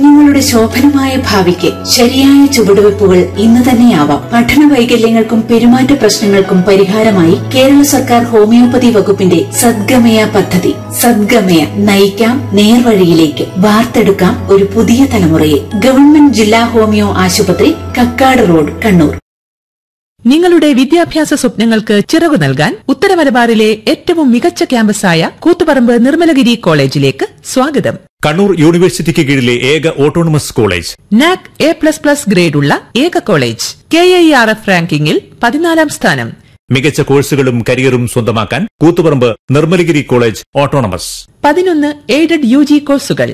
കുഞ്ഞുങ്ങളുടെ ശോഭനമായ ഭാവിക്ക് ശരിയായ ചുവടുവെപ്പുകൾ ഇന്ന് തന്നെയാവാം പഠന വൈകല്യങ്ങൾക്കും പെരുമാറ്റ പ്രശ്നങ്ങൾക്കും പരിഹാരമായി കേരള സർക്കാർ ഹോമിയോപ്പതി വകുപ്പിന്റെ സദ്ഗമയ പദ്ധതി സദ്ഗമയ നയിക്കാം നേർവഴിയിലേക്ക് വാർത്തെടുക്കാം ഒരു പുതിയ തലമുറയെ ഗവൺമെന്റ് ജില്ലാ ഹോമിയോ ആശുപത്രി കക്കാട് റോഡ് കണ്ണൂർ നിങ്ങളുടെ വിദ്യാഭ്യാസ സ്വപ്നങ്ങൾക്ക് ചിറകു നൽകാൻ ഉത്തരമലബാറിലെ ഏറ്റവും മികച്ച ക്യാമ്പസായ കൂത്തുപറമ്പ് നിർമ്മലഗിരി കോളേജിലേക്ക് സ്വാഗതം കണ്ണൂർ യൂണിവേഴ്സിറ്റിക്ക് കീഴിലെ ഏക autonomous college NAAC A plus plus ഗ്രേഡുള്ള ഏക college K I R F റാങ്കിങ്ങിൽ പതിനാലാം സ്ഥാനം മികച്ച കോഴ്സുകളും കരിയറും സ്വന്തമാക്കാൻ കൂത്തുപറമ്പ് നിർമ്മലഗിരി കോളേജ് ഓട്ടോണമസ് പതിനൊന്ന് എയ്ഡഡ് യു ജി കോഴ്സുകൾ